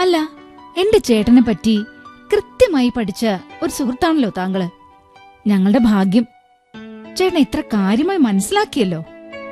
അല്ല എന്റെ ചേട്ടനെ പറ്റി കൃത്യമായി പഠിച്ച ഒരു സുഹൃത്താണല്ലോ താങ്കള് ഞങ്ങളുടെ ഭാഗ്യം ചേട്ടൻ ഇത്ര കാര്യമായി മനസ്സിലാക്കിയല്ലോ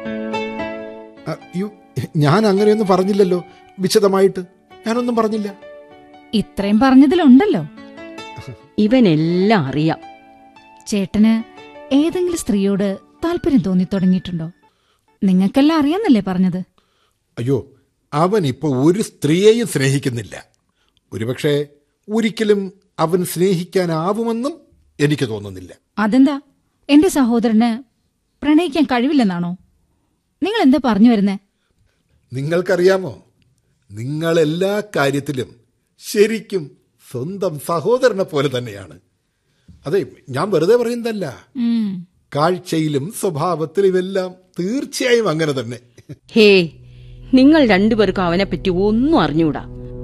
അയ്യോ ഞാൻ അങ്ങനെയൊന്നും പറഞ്ഞില്ലല്ലോ വിശദമായിട്ട് ഞാനൊന്നും പറഞ്ഞില്ല ഇത്രയും പറഞ്ഞതിലുണ്ടല്ലോ ഇവനെല്ലാം അറിയാം ചേട്ടന് ഏതെങ്കിലും സ്ത്രീയോട് താല്പര്യം തോന്നി തുടങ്ങിയിട്ടുണ്ടോ നിങ്ങൾക്കെല്ലാം അറിയാന്നല്ലേ പറഞ്ഞത് അയ്യോ അവൻ ഇപ്പൊ ഒരു സ്ത്രീയെയും സ്നേഹിക്കുന്നില്ല ഒരുപക്ഷെ ഒരിക്കലും അവൻ സ്നേഹിക്കാനാവുമെന്നും എനിക്ക് തോന്നുന്നില്ല അതെന്താ എന്റെ സഹോദരന് പ്രണയിക്കാൻ കഴിവില്ലെന്നാണോ നിങ്ങൾ എന്താ പറഞ്ഞു വരുന്നേ നിങ്ങൾക്കറിയാമോ നിങ്ങൾ എല്ലാ കാര്യത്തിലും ശരിക്കും സ്വന്തം സഹോദരനെ പോലെ തന്നെയാണ് അതെ ഞാൻ വെറുതെ പറയുന്നതല്ല ഉം. കാഴ്ചയിലും സ്വഭാവത്തിലും എല്ലാം തീർച്ചയായും അങ്ങനെ തന്നെ ഹേ നിങ്ങൾ രണ്ടുപേർക്കും അവനെപ്പറ്റി ഒന്നും അറിഞ്ഞൂടാ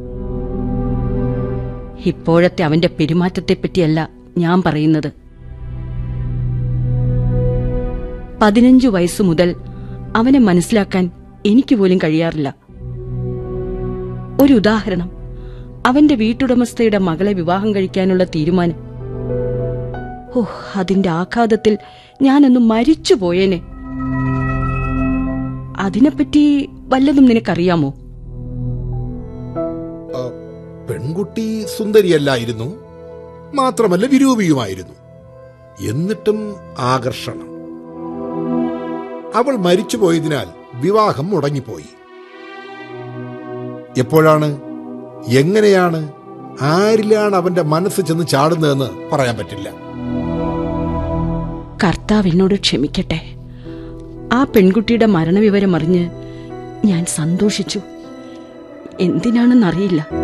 ഇപ്പോഴത്തെ അവന്റെ പെരുമാറ്റത്തെപ്പറ്റിയല്ല ഞാൻ പറയുന്നത് പതിനഞ്ചു വയസ്സു മുതൽ അവനെ മനസ്സിലാക്കാൻ എനിക്ക് പോലും കഴിയാറില്ല ഒരു ഉദാഹരണം അവന്റെ വീട്ടുടമസ്ഥയുടെ മകളെ വിവാഹം കഴിക്കാനുള്ള തീരുമാനം ഓഹ് അതിന്റെ ആഘാതത്തിൽ ഞാനൊന്ന് മരിച്ചു പോയേനെ അതിനെപ്പറ്റി വല്ലതും നിനക്കറിയാമോ ആ, പെൺകുട്ടി സുന്ദരിയല്ലായിരുന്നു മാത്രമല്ല വിരൂപിയുമായിരുന്നു എന്നിട്ടും ആകർഷണം അവൾ മരിച്ചുപോയതിനാൽ വിവാഹം മുടങ്ങിപ്പോയി എപ്പോഴാണ് എങ്ങനെയാണ് ആരിലാണ് അവന്റെ മനസ്സ് ചെന്ന് ചാടുന്നതെന്ന് പറയാൻ പറ്റില്ല കർത്താവ് എന്നോട് ക്ഷമിക്കട്ടെ ആ പെൺകുട്ടിയുടെ മരണവിവരം അറിഞ്ഞ് ഞാൻ സന്തോഷിച്ചു എന്തിനാണെന്നറിയില്ല